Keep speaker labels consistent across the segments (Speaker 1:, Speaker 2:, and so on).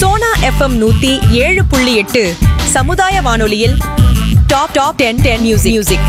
Speaker 1: Sona FM நூத்தி ஏழு புள்ளி எட்டு சமுதாய வானொலியில் top top ten ten music music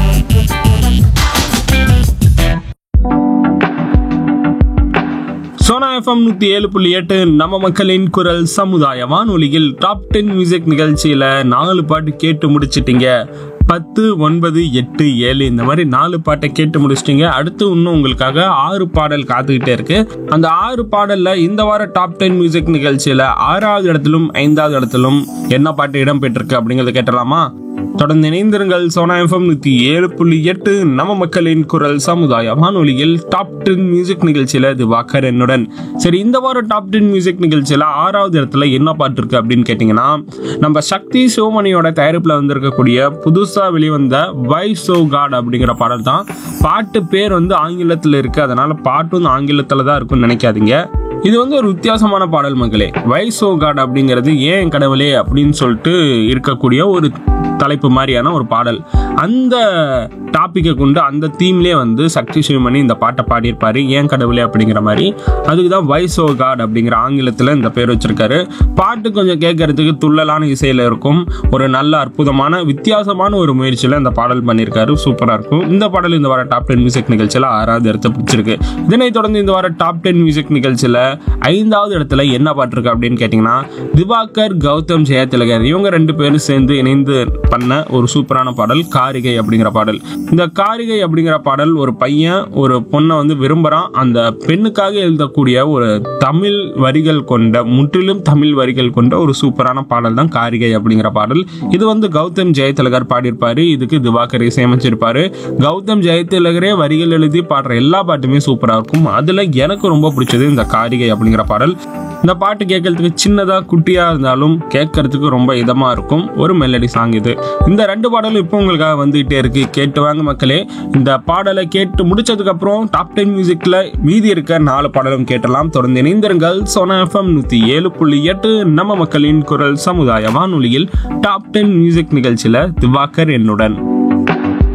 Speaker 2: Sona FM நூற்றி ஏழு புள்ளி எட்டு நம்ம மக்களின் குரல் சமுதாய வானொலியில் டாப் டென் மியூசிக் நிகழ்ச்சியில் நாலு பாட்டு கேட்டு முடிச்சிட்டீங்க பத்து ஒன்பது எட்டு ஏழு இந்த மாதிரி நாலு பாட்டை கேட்டு முடிச்சிட்டீங்க அடுத்து இன்னும் உங்களுக்காக ஆறு பாடல் காத்துக்கிட்டே இருக்கு அந்த ஆறு பாடல்ல இந்த வார டாப் டென் மியூசிக் நிகழ்ச்சியில் ஆறாவது இடத்திலும் ஐந்தாவது இடத்திலும் என்ன பாட்டு இடம்பெற்றிருக்கு அப்படிங்கறத கேட்டலாமா தொடர்ந்து இணைந்திருங்கள் சோனா எஃப்எம் நூற்றி ஏழு புள்ளி எட்டு நம்ம மக்களின் குரல் சமுதாய வானொலியில் டாப் டென் மியூசிக் நிகழ்ச்சியில் திவாகர் என்னுடன் சரி இந்த வாரம் டாப் டென் மியூசிக் நிகழ்ச்சியில் ஆறாவது இடத்துல என்ன பாட்டு இருக்கு அப்படின்னு கேட்டிங்கன்னா நம்ம சக்தி சிவமணியோட தயாரிப்பில் வந்திருக்கக்கூடிய புதுசாக வெளிவந்த வை சோ காட் அப்படிங்கிற பாடல் தான் பாட்டு பேர் வந்து ஆங்கிலத்தில் இருக்கு அதனால பாட்டும் ஆங்கிலத்தில் தான் இருக்கும்னு நினைக்காதீங்க இது வந்து ஒரு வித்தியாசமான பாடல் மக்களே வைசோ காட் அப்படிங்கிறது ஏன் கடவுளே அப்படின்னு சொல்லிட்டு இருக்கக்கூடிய ஒரு தலைப்பு மாதிரியான ஒரு பாடல் அந்த டாப்பிக்கை கொண்டு அந்த தீம்லேயே வந்து சக்தி சிவமணி இந்த பாட்டை பாடியிருப்பாரு ஏன் கடவுளே அப்படிங்கிற மாதிரி அதுக்கு தான் வைசோ காட் அப்படிங்கிற ஆங்கிலத்தில் இந்த பேர் வச்சிருக்காரு பாட்டு கொஞ்சம் கேட்கறதுக்கு துள்ளலான இசையில் இருக்கும் ஒரு நல்ல அற்புதமான வித்தியாசமான ஒரு முயற்சியில் இந்த பாடல் பண்ணியிருக்காரு சூப்பராக இருக்கும் இந்த பாடல் இந்த வார டாப் டென் மியூசிக் நிகழ்ச்சியில் ஆறாவது இடத்தை பிடிச்சிருக்கு இதனைத் தொடர்ந்து இந்த வார டாப் டென் மியூசிக் நிகழ்ச்சியில் ஐந்தாவது இடத்துல என்ன பாட்டு இருக்கு அப்படின்னு கேட்டிங்கன்னா திவாகர் கௌதம் ஜெயதிலகர் இவங்க ரெண்டு பேரும் சேர்ந்து இணைந்து பண்ண ஒரு சூப்பரான பாடல் காரிகை அப்படிங்கிற பாடல் இந்த காரிகை அப்படிங்கிற பாடல் ஒரு பையன் ஒரு பொண்ணை வந்து விரும்புகிறான் அந்த பெண்ணுக்காக எழுதக்கூடிய ஒரு தமிழ் வரிகள் கொண்ட முற்றிலும் தமிழ் வரிகள் கொண்ட ஒரு சூப்பரான பாடல் தான் காரிகை அப்படிங்கிற பாடல் இது வந்து கௌதம் ஜெயதிலகர் பாடியிருப்பாரு இதுக்கு திவாகர் இசையமைச்சிருப்பாரு கௌதம் ஜெயதிலகரே வரிகள் எழுதி பாடுற எல்லா பாட்டுமே சூப்பராக இருக்கும் அதில் எனக்கு ரொம்ப பிடிச்சது இந்த காரிகை அப்படிங்கிற பாடல் இந்த பாட்டு கேட்கறதுக்கு சின்னதாக குட்டியாக இருந்தாலும் கேட்கறதுக்கு ரொம்ப இதமாக இருக்கும் ஒரு மெலடி சாங் இது இந்த ரெண்டு பாடலும் இப்போ உங்களுக்காக வந்துகிட்டே இருக்கு கேட்டு வாங்க மக்களே இந்த பாடலை கேட்டு முடிச்சதுக்கப்புறம் டாப் டென் மியூசிக்கில் மீதி இருக்க நாலு பாடலும் கேட்டலாம் தொடர்ந்து இணைந்திருங்கள் சோனா எஃப்எம் நூற்றி ஏழு புள்ளி எட்டு நம்ம மக்களின் குரல் சமுதாய வானொலியில் டாப் டென் மியூசிக் நிகழ்ச்சியில் திவாகர் என்னுடன்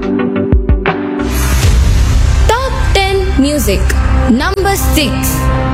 Speaker 3: Top 10 Music Number 6